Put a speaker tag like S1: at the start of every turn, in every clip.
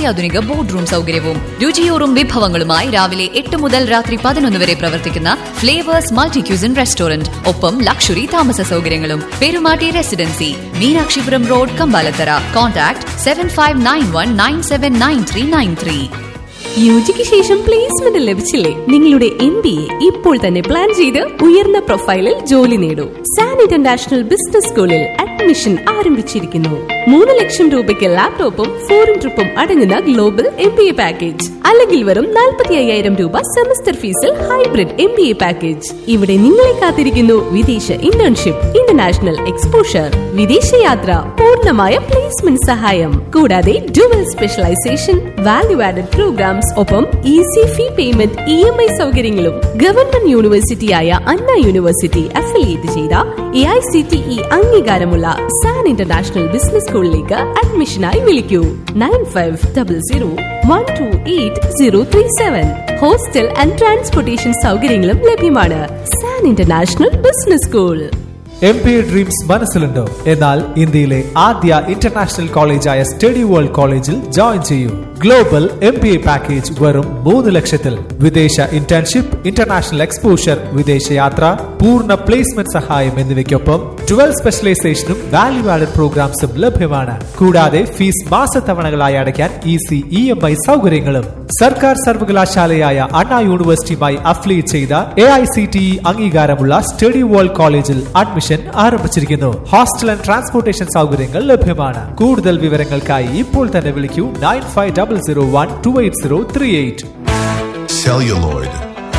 S1: അത്യാധുനിക board room സൗകര്യവും രുചിയൂറും വിഭവങ്ങളുമായി രാവിലെ എട്ട് മുതൽ രാത്രി പതിനൊന്ന് വരെ പ്രവർത്തിക്കുന്ന ഫ്ലേവേഴ്സ് മൾട്ടി ക്യൂസിൻ റെസ്റ്റോറന്റ് ഒപ്പം ലക്ഷറി താമസ സൗകര്യങ്ങളും Perumatty residency Meenakshipuram road Kambalathara contact seven five nine one nine seven nine three nine three
S2: യുജിക്ക് ശേഷം പ്ലേസ്മെന്റ് ലഭിച്ചില്ലേ നിങ്ങളുടെ എം ബി എ ഇപ്പോൾ തന്നെ പ്ലാൻ ചെയ്ത് ഉയർന്ന പ്രൊഫൈലിൽ ജോലി നേടൂ സാൻ ഇന്റർനാഷണൽ ബിസിനസ് സ്കൂളിൽ അഡ്മിഷൻ ആരംഭിച്ചിരിക്കുന്നു മൂന്ന് ലക്ഷം രൂപയ്ക്ക് ലാപ്ടോപ്പും ഫോറിൻ ട്രിപ്പും അടങ്ങുന്ന global M B A package അല്ലെങ്കിൽ വെറും നാൽപ്പത്തി അയ്യായിരം രൂപ സെമസ്റ്റർ ഫീസിൽ hybrid M B A package ഇവിടെ നിങ്ങളെ കാത്തിരിക്കുന്നു വിദേശ ഇന്റേൺഷിപ്പ് ഇന്റർനാഷണൽ എക്സ്പോഷർ വിദേശയാത്ര പൂർണ്ണമായ പ്ലേസ്മെന്റ് സഹായം കൂടാതെ dual specialisation value added programmes ഒപ്പം easy fee payment E M I സൗകര്യങ്ങളും ഗവൺമെന്റ് യൂണിവേഴ്സിറ്റിയായ അണ്ണ യൂണിവേഴ്സിറ്റി അഫിലിയേറ്റ് ചെയ്ത A I C T E അംഗീകാരമുള്ള സാൻ ഇന്റർനാഷണൽ ബിസിനസ് സ്കൂളിലേക്ക് അഡ്മിഷനായി വിളിക്കൂ nine five double zero one two eight zero three seven hostel and transportation സൗകര്യങ്ങളും ലഭ്യമാണ് San international business school
S3: M P dreams മനസ്സിലുണ്ടോ എന്നാൽ ഇന്ത്യയിലെ ആദ്യ ഇന്റർനാഷണൽ കോളേജായ സ്റ്റഡി വേൾഡ് കോളേജിൽ ജോയിൻ ചെയ്യൂ global M P A package വെറും മൂന്ന് ലക്ഷത്തിൽ വിദേശ ഇന്റേൺഷിപ്പ് ഇന്റർനാഷണൽ എക്സ്പോഷർ വിദേശയാത്ര പൂർണ്ണ പ്ലേസ്മെന്റ് സഹായം എന്നിവയ്ക്കൊപ്പം ട്വൽവ് സ്പെഷ്യലൈസേഷനും വാല്യൂ ആഡഡ് പ്രോഗ്രാംസും ലഭ്യമാണ് കൂടാതെ ഫീസ് മാസത്തവണകളായി അടയ്ക്കാൻ ഈസി ഇ എം ഐ സൗകര്യങ്ങളും സർക്കാർ സർവകലാശാലയായ അണ്ണാ യൂണിവേഴ്സിറ്റിയുമായി അഫിലിയേറ്റ് ചെയ്ത A I C T E അംഗീകാരമുള്ള സ്റ്റഡി വേൾഡ് കോളേജിൽ അഡ്മിഷൻ ആരംഭിച്ചിരിക്കുന്നു ഹോസ്റ്റൽ ആൻഡ് ട്രാൻസ്പോർട്ടേഷൻ സൗകര്യങ്ങൾ ലഭ്യമാണ് കൂടുതൽ വിവരങ്ങൾക്കായി ഇപ്പോൾ തന്നെ വിളിക്കൂ nine five double zero one two eight zero three eight
S4: celluloid,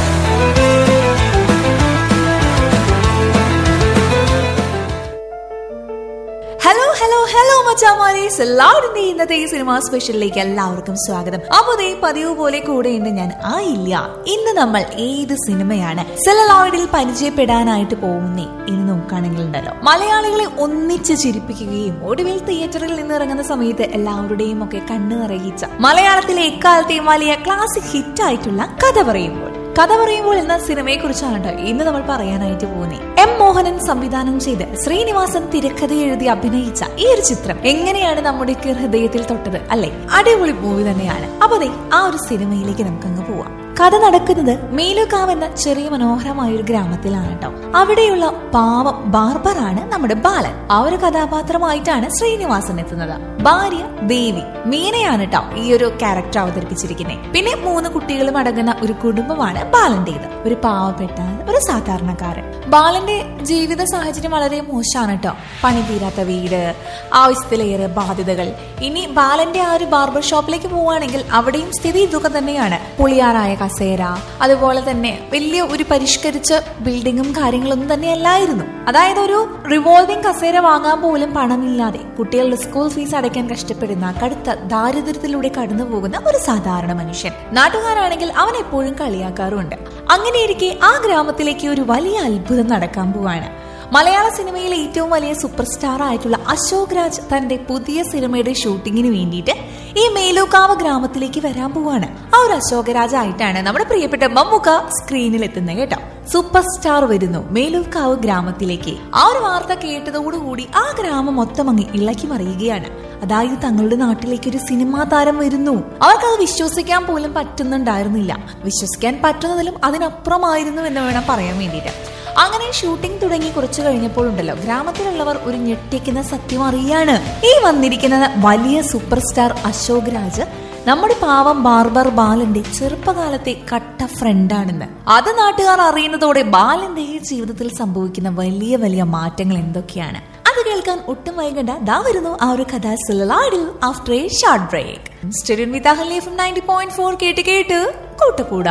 S5: hello hello hello മച്ചാമാരെ എല്ലാവരുടെ ഇന്നത്തെ ഈ സിനിമ സ്പെഷ്യലിലേക്ക് എല്ലാവർക്കും സ്വാഗതം അപ്പൊ ദേ പതിവ് പോലെ കൂടെയുണ്ട് ഞാൻ ആ ഇല്ല ഇന്ന് നമ്മൾ ഏത് സിനിമയാണ് സെലലോയിഡിൽ പരിചയപ്പെടാനായിട്ട് പോകുന്നേ എന്ന് നോക്കുകയാണെങ്കിൽ ഉണ്ടല്ലോ മലയാളികളെ ഒന്നിച്ച് ചിരിപ്പിക്കുകയും ഒടുവിൽ തിയേറ്ററിൽ നിന്ന് ഇറങ്ങുന്ന സമയത്ത് എല്ലാവരുടെയും ഒക്കെ കണ്ണു നിറയിച്ച മലയാളത്തിലെ എക്കാലത്തെയും വലിയ ക്ലാസിക് ഹിറ്റ് ആയിട്ടുള്ള കഥ പറയുമ്പോൾ കഥ പറയുമ്പോൾ എന്ന സിനിമയെ കുറിച്ചാണ് കേട്ടോ ഇന്ന് നമ്മൾ പറയാനായിട്ട് പോകുന്നത് എം മോഹനൻ സംവിധാനം ചെയ്ത് ശ്രീനിവാസൻ തിരക്കഥ എഴുതി അഭിനയിച്ച ഈ ഒരു ചിത്രം എങ്ങനെയാണ് നമ്മുടെ ഹൃദയത്തിൽ തൊട്ടത് അല്ലെ അടിപൊളി മൂവി തന്നെയാണ് അപ്പൊ അതെ ആ ഒരു സിനിമയിലേക്ക് നമുക്കങ്ങ് പോവാം കഥ നടക്കുന്നത് മേലുകാവ് എന്ന ചെറിയ മനോഹരമായ ഒരു ഗ്രാമത്തിലാണ് കേട്ടോ അവിടെയുള്ള പാവം ബാർബറാണ് നമ്മുടെ ബാലൻ ആ ഒരു കഥാപാത്രമായിട്ടാണ് ശ്രീനിവാസൻ എത്തുന്നത് ഭാര്യ ദേവി മീനയാണ് കേട്ടോ ഈ ഒരു ക്യാരക്ടർ അവതരിപ്പിച്ചിരിക്കുന്നത് പിന്നെ മൂന്ന് കുട്ടികളും അടങ്ങുന്ന ഒരു കുടുംബമാണ് ബാലന്റേത് ഒരു പാവപ്പെട്ട ഒരു സാധാരണക്കാരൻ ബാലന്റെ ജീവിത സാഹചര്യം വളരെ മോശമാണ് കേട്ടോ പണി തീരാത്ത വീട് ആവശ്യത്തിലേറെ ബാധ്യതകൾ ഇനി ബാലന്റെ ആ ഒരു ബാർബർ ഷോപ്പിലേക്ക് പോവുകയാണെങ്കിൽ അവിടെയും സ്ഥിതി ഇതൊക്കെ തന്നെയാണ് പുളിയാറായ കസേര അതുപോലെ തന്നെ വലിയ ഒരു പരിഷ്കരിച്ച ബിൽഡിങ്ങും കാര്യങ്ങളൊന്നും തന്നെ അല്ലായിരുന്നു അതായത് ഒരു റിവോൾവിംഗ് കസേര വാങ്ങാൻ പോലും പണമില്ലാതെ കുട്ടികളുടെ സ്കൂൾ ഫീസ് അടയ്ക്കാൻ കഷ്ടപ്പെടുന്ന കടുത്ത ദാരിദ്ര്യത്തിലൂടെ കടന്നു പോകുന്ന ഒരു സാധാരണ മനുഷ്യൻ നാട്ടുകാരാണെങ്കിൽ അവൻ എപ്പോഴും കളിയാക്കാറുമുണ്ട് അങ്ങനെയിരിക്കെ ആ ഗ്രാമത്തിലേക്ക് ഒരു വലിയ അത്ഭുതം നടക്കാൻ പോവാണ് മലയാള സിനിമയിലെ ഏറ്റവും വലിയ സൂപ്പർ സ്റ്റാർ ആയിട്ടുള്ള അശോക് രാജ് തന്റെ പുതിയ സിനിമയുടെ ഷൂട്ടിങ്ങിന് വേണ്ടിയിട്ട് ഈ മേലൂക്കാവ് ഗ്രാമത്തിലേക്ക് വരാൻ പോവാണ് ആ ഒരു അശോകരാജ് ആയിട്ടാണ് നമ്മുടെ പ്രിയപ്പെട്ട മമ്മൂക്ക സ്ക്രീനിൽ എത്തുന്നത് കേട്ടോ സൂപ്പർ സ്റ്റാർ വരുന്നു മേലൂക്കാവ് ഗ്രാമത്തിലേക്ക് ആ ഒരു വാർത്ത കേട്ടതോടുകൂടി ആ ഗ്രാമം മൊത്തം അങ്ങ് ഇളക്കി മറിയുകയാണ് അതായത് തങ്ങളുടെ നാട്ടിലേക്ക് ഒരു സിനിമാ താരം വരുന്നു അവർക്കത് വിശ്വസിക്കാൻ പോലും പറ്റുന്നുണ്ടായിരുന്നില്ല വിശ്വസിക്കാൻ പറ്റുന്നതിലും അതിനപ്പുറമായിരുന്നു എന്ന് വേണം പറയാൻ വേണ്ടിയിട്ട് അങ്ങനെ ഷൂട്ടിംഗ് തുടങ്ങി കുറച്ചു കഴിഞ്ഞപ്പോൾ ഉണ്ടല്ലോ ഗ്രാമത്തിലുള്ളവർ ഒരു ഞെട്ടിക്കുന്ന സത്യം അറിയാണ് ഈ വന്നിരിക്കുന്ന വലിയ സൂപ്പർ സ്റ്റാർ അശോക് രാജ് നമ്മുടെ പാവം ബാർബർ ബാലന്റെ ചെറുപ്പകാലത്തെ കട്ട ഫ്രണ്ടാണെന്ന് അത് നാട്ടുകാർ അറിയുന്നതോടെ ബാലന്റെ ഈ ജീവിതത്തിൽ സംഭവിക്കുന്ന വലിയ വലിയ മാറ്റങ്ങൾ എന്തൊക്കെയാണ് അത് കേൾക്കാൻ ഒട്ടും വൈകണ്ട ദാ വരുന്നു ആ ഒരു കഥ സിലാഡിൽ after a short break stadium with Ahalya from ninety point four കേട്ട് കേട്ട് കൂട്ടുകൂടാ